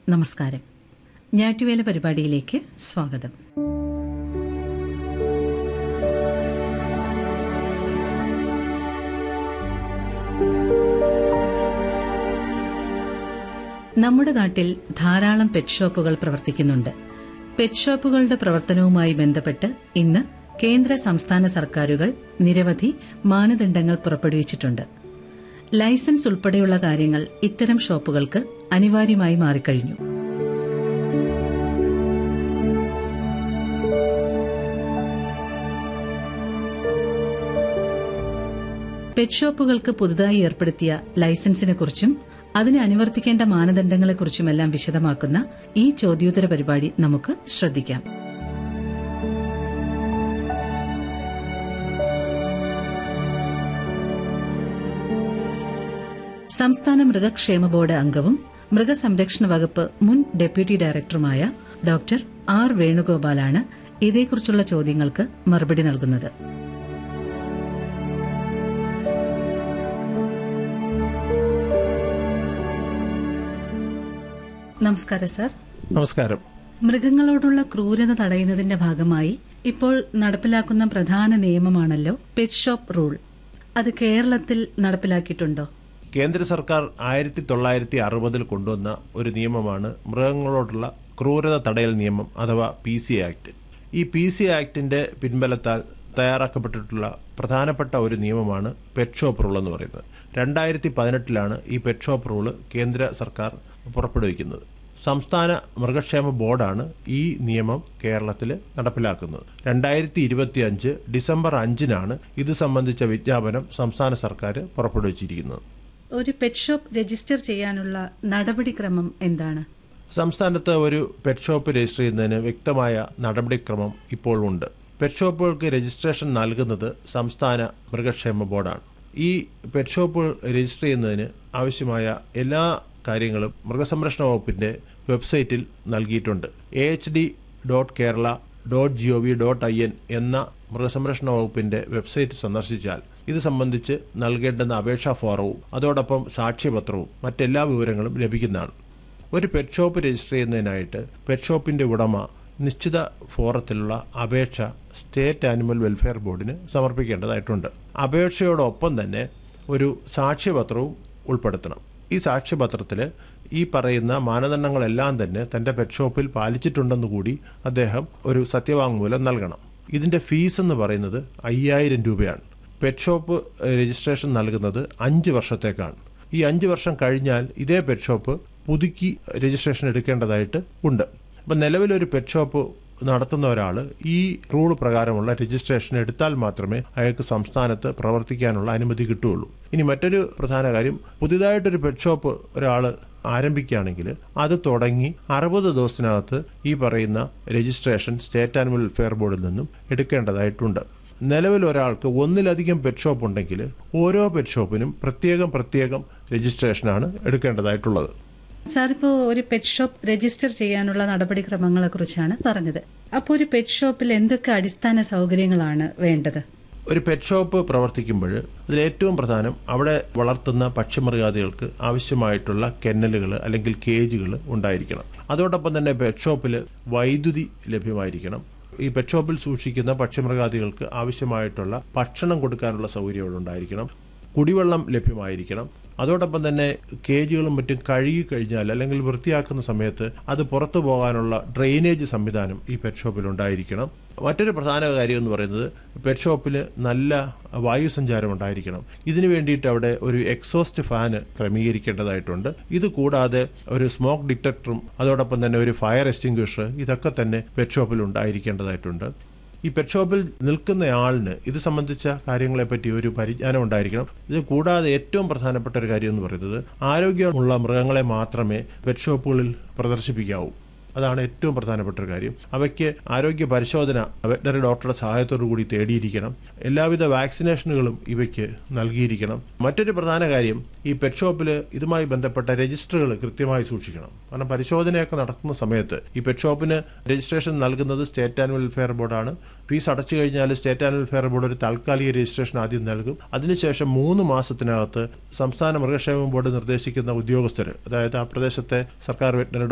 നമസ്കാരം ഞാറ്റുവേല പരിപാടിയിലേക്ക് സ്വാഗതം നമ്മുടെ നാട്ടിൽ ധാരാളം പെറ്റ് ഷോപ്പുകൾ പ്രവർത്തിക്കുന്നുണ്ട് പെറ്റ് ഷോപ്പുകളുടെ പ്രവർത്തനവുമായി ബന്ധപ്പെട്ട് ഇന്ന് കേന്ദ്ര സംസ്ഥാന സർക്കാരുകൾ നിരവധി മാനദണ്ഡങ്ങൾ പുറപ്പെടുവിച്ചിട്ടുണ്ട് ലൈസൻസ് ഉൾപ്പെടെയുള്ള കാര്യങ്ങൾ ഇത്തരം ഷോപ്പുകൾക്ക് അനിവാര്യമായി മാറിക്കഴിഞ്ഞു പെറ്റ് ഷോപ്പുകൾക്ക് പുതുതായി ഏർപ്പെടുത്തിയ ലൈസൻസിനെക്കുറിച്ചും അതിന് അനുവർത്തിക്കേണ്ട മാനദണ്ഡങ്ങളെക്കുറിച്ചുമെല്ലാം വിശദമാക്കുന്ന ഈ ചോദ്യോത്തര പരിപാടി നമുക്ക് ശ്രദ്ധിക്കാം സംസ്ഥാന മൃഗക്ഷേമ ബോർഡ് അംഗവും മൃഗസംരക്ഷണ വകുപ്പ് മുൻ ഡെപ്യൂട്ടി ഡയറക്ടറുമായ ഡോക്ടർ ആർ വേണുഗോപാലാണ് ഇതേക്കുറിച്ചുള്ള ചോദ്യങ്ങൾക്ക് മറുപടി നൽകുന്നത് നമസ്കാരം സർ നമസ്കാരം മൃഗങ്ങളോടുള്ള ക്രൂരത തടയുന്നതിന്റെ ഭാഗമായി ഇപ്പോൾ നടപ്പിലാക്കുന്ന പ്രധാന നിയമമാണല്ലോ പെറ്റ് ഷോപ്പ് റൂൾ അത് കേരളത്തിൽ നടപ്പിലാക്കിയിട്ടുണ്ടോ കേന്ദ്ര സർക്കാർ ആയിരത്തി തൊള്ളായിരത്തി അറുപതിൽ കൊണ്ടുവന്ന ഒരു നിയമമാണ് മൃഗങ്ങളോടുള്ള ക്രൂരത തടയൽ നിയമം അഥവാ പി സി ആക്ട് ഈ പി സി ആക്ടിന്റെ പിൻബലത്താൽ തയ്യാറാക്കപ്പെട്ടിട്ടുള്ള പ്രധാനപ്പെട്ട ഒരു നിയമമാണ് പെറ്റ് ഷോപ്പ് റൂൾ എന്ന് പറയുന്നത് രണ്ടായിരത്തി പതിനെട്ടിലാണ് ഈ പെറ്റ് ഷോപ്പ് റൂള് കേന്ദ്ര സർക്കാർ പുറപ്പെടുവിക്കുന്നത് സംസ്ഥാന മൃഗക്ഷേമ ബോർഡാണ് ഈ നിയമം കേരളത്തിൽ നടപ്പിലാക്കുന്നത് രണ്ടായിരത്തി ഇരുപത്തി അഞ്ച് ഡിസംബർ അഞ്ചിനാണ് ഇത് സംബന്ധിച്ച വിജ്ഞാപനം സംസ്ഥാന സർക്കാർ പുറപ്പെടുവിച്ചിരിക്കുന്നത് ഒരു പെറ്റ് ഷോപ്പ് രജിസ്റ്റർ ചെയ്യാനുള്ള നടപടിക്രമം എന്താണ് സംസ്ഥാനത്ത് ഒരു പെറ്റ് ഷോപ്പ് രജിസ്റ്റർ ചെയ്യുന്നതിന് വ്യക്തമായ നടപടിക്രമം ഇപ്പോൾ ഉണ്ട് പെറ്റ് ഷോപ്പുകൾക്ക് രജിസ്ട്രേഷൻ നൽകുന്നത് സംസ്ഥാന മൃഗക്ഷേമ ബോർഡാണ് ഈ പെറ്റ് ഷോപ്പുകൾ രജിസ്റ്റർ ചെയ്യുന്നതിന് ആവശ്യമായ എല്ലാ കാര്യങ്ങളും മൃഗസംരക്ഷണ വകുപ്പിന്റെ വെബ്സൈറ്റിൽ നൽകിയിട്ടുണ്ട് A H D dot Kerala dot G O V dot I N എന്ന മൃഗസംരക്ഷണ വകുപ്പിന്റെ വെബ്സൈറ്റ് സന്ദർശിച്ചാൽ ഇത് സംബന്ധിച്ച് നൽകേണ്ടുന്ന അപേക്ഷാ ഫോറവും അതോടൊപ്പം സാക്ഷ്യപത്രവും മറ്റെല്ലാ വിവരങ്ങളും ലഭിക്കുന്നതാണ് ഒരു പെറ്റ് ഷോപ്പ് രജിസ്റ്റർ ചെയ്യുന്നതിനായിട്ട് പെറ്റ് ഷോപ്പിന്റെ ഉടമ നിശ്ചിത ഫോറത്തിലുള്ള അപേക്ഷ സ്റ്റേറ്റ് ആനിമൽ വെൽഫെയർ ബോർഡിന് സമർപ്പിക്കേണ്ടതായിട്ടുണ്ട് അപേക്ഷയോടൊപ്പം തന്നെ ഒരു സാക്ഷ്യപത്രവും ഉൾപ്പെടുത്തണം ഈ സാക്ഷ്യപത്രത്തിൽ ഈ പറയുന്ന മാനദണ്ഡങ്ങളെല്ലാം തന്നെ തൻ്റെ പെറ്റ് ഷോപ്പിൽ പാലിച്ചിട്ടുണ്ടെന്ന് കൂടി അദ്ദേഹം ഒരു സത്യവാങ്മൂലം നൽകണം ഇതിൻ്റെ ഫീസ് എന്ന് പറയുന്നത് അയ്യായിരം രൂപയാണ് പെറ്റ് ഷോപ്പ് രജിസ്ട്രേഷൻ നൽകുന്നത് അഞ്ച് വർഷത്തേക്കാണ് ഈ അഞ്ച് വർഷം കഴിഞ്ഞാൽ ഇതേ പെറ്റ് ഷോപ്പ് പുതുക്കി രജിസ്ട്രേഷൻ എടുക്കേണ്ടതായിട്ട് ഉണ്ട് അപ്പം നിലവിലൊരു പെറ്റ് ഷോപ്പ് നടത്തുന്ന ഒരാൾ ഈ റൂൾ പ്രകാരമുള്ള രജിസ്ട്രേഷൻ എടുത്താൽ മാത്രമേ അയാൾക്ക് സംസ്ഥാനത്ത് പ്രവർത്തിക്കാനുള്ള അനുമതി കിട്ടുകയുള്ളൂ ഇനി മറ്റൊരു പ്രധാന കാര്യം പുതിയതായിട്ടൊരു പെറ്റ് ഷോപ്പ് ഒരാൾ ആരംഭിക്കുകയാണെങ്കിൽ അത് തുടങ്ങി അറുപത് ദിവസത്തിനകത്ത് ഈ പറയുന്ന രജിസ്ട്രേഷൻ സ്റ്റേറ്റ് ആനിമൽ വെൽഫെയർ ബോർഡിൽ നിന്നും എടുക്കേണ്ടതായിട്ടുണ്ട് നിലവിൽ ഒരാൾക്ക് ഒന്നിലധികം പെറ്റ് ഷോപ്പ് ഉണ്ടെങ്കിൽ ഓരോ പെറ്റ് ഷോപ്പിനും പ്രത്യേകം പ്രത്യേകം രജിസ്ട്രേഷനാണ് എടുക്കേണ്ടതായിട്ടുള്ളത് സാർ ഇപ്പോൾ ഒരു പെറ്റ് ഷോപ്പ് രജിസ്റ്റർ ചെയ്യാനുള്ള നടപടിക്രമങ്ങളെ കുറിച്ചാണ് പറഞ്ഞത് അപ്പോൾ ഒരു പെറ്റ് ഷോപ്പിൽ എന്തൊക്കെ അടിസ്ഥാന സൗകര്യങ്ങളാണ് വേണ്ടത് ഒരു പെറ്റ് ഷോപ്പ് പ്രവർത്തിക്കുമ്പോൾ അതിൽ ഏറ്റവും പ്രധാനം അവിടെ വളർത്തുന്ന പക്ഷിമൃഗാദികൾക്ക് ആവശ്യമായിട്ടുള്ള കെന്നലുകൾ അല്ലെങ്കിൽ കേജുകൾ ഉണ്ടായിരിക്കണം അതോടൊപ്പം തന്നെ പെറ്റ് ഷോപ്പിൽ വൈദ്യുതി ലഭ്യമായിരിക്കണം ഈ പെറ്റ് ഷോപ്പിൽ സൂക്ഷിക്കുന്ന പക്ഷിമൃഗാദികൾക്ക് ആവശ്യമായിട്ടുള്ള ഭക്ഷണം കൊടുക്കാനുള്ള സൗകര്യം അവിടെ ഉണ്ടായിരിക്കണം കുടിവെള്ളം ലഭ്യമായിരിക്കണം അതോടൊപ്പം തന്നെ കേജുകളും മറ്റും കഴുകി കഴിഞ്ഞാൽ അല്ലെങ്കിൽ വൃത്തിയാക്കുന്ന സമയത്ത് അത് പുറത്തു പോകാനുള്ള ഡ്രെയിനേജ് സംവിധാനം ഈ പെറ്റ് ഷോപ്പിൽ ഉണ്ടായിരിക്കണം മറ്റൊരു പ്രധാന കാര്യം എന്ന് പറയുന്നത് പെറ്റ് ഷോപ്പിൽ നല്ല വായു സഞ്ചാരം ഉണ്ടായിരിക്കണം ഇതിനു വേണ്ടിയിട്ട് അവിടെ ഒരു എക്സോസ്റ്റ് ഫാന് ക്രമീകരിക്കേണ്ടതായിട്ടുണ്ട് ഇത് കൂടാതെ ഒരു സ്മോക്ക് ഡിറ്റക്ടറും അതോടൊപ്പം തന്നെ ഒരു ഫയർ എക്സ്റ്റിംഗ്വിഷർ ഇതൊക്കെ തന്നെ പെറ്റ് ഷോപ്പിൽ ഉണ്ടായിരിക്കേണ്ടതായിട്ടുണ്ട് ഈ പെറ്റ് ഷോപ്പിൽ നിൽക്കുന്ന ആളിന് ഇത് സംബന്ധിച്ച കാര്യങ്ങളെപ്പറ്റി ഒരു പരിജ്ഞാനം ഉണ്ടായിരിക്കണം ഇത് കൂടാതെ ഏറ്റവും പ്രധാനപ്പെട്ട ഒരു കാര്യം എന്ന് പറയുന്നത് ആരോഗ്യമുള്ള മൃഗങ്ങളെ മാത്രമേ പെറ്റ് ഷോപ്പുകളിൽ പ്രദർശിപ്പിക്കാവൂ അതാണ് ഏറ്റവും പ്രധാനപ്പെട്ട ഒരു കാര്യം അവയ്ക്ക് ആരോഗ്യ പരിശോധന വെറ്റനറി ഡോക്ടറുടെ സഹായത്തോടു കൂടി തേടിയിരിക്കണം എല്ലാവിധ വാക്സിനേഷനുകളും ഇവയ്ക്ക് നൽകിയിരിക്കണം മറ്റൊരു പ്രധാന കാര്യം ഈ പെറ്റ് ഷോപ്പിൽ ഇതുമായി ബന്ധപ്പെട്ട രജിസ്റ്ററുകൾ കൃത്യമായി സൂക്ഷിക്കണം കാരണം പരിശോധനയൊക്കെ നടത്തുന്ന സമയത്ത് ഈ പെറ്റ് ഷോപ്പിന് രജിസ്ട്രേഷൻ നൽകുന്നത് സ്റ്റേറ്റ് ആനുവൽ വെൽഫെയർ ബോർഡാണ് ഫീസ് അടച്ചു കഴിഞ്ഞാൽ സ്റ്റേറ്റ് ആനുവൽ വെൽഫെയർ ബോർഡ് ഒരു താൽക്കാലിക രജിസ്ട്രേഷൻ ആദ്യം നൽകും അതിനുശേഷം മൂന്ന് മാസത്തിനകത്ത് സംസ്ഥാന മൃഗക്ഷേമ ബോർഡ് നിർദ്ദേശിക്കുന്ന ഉദ്യോഗസ്ഥർ അതായത് ആ പ്രദേശത്തെ സർക്കാർ വെറ്റനറി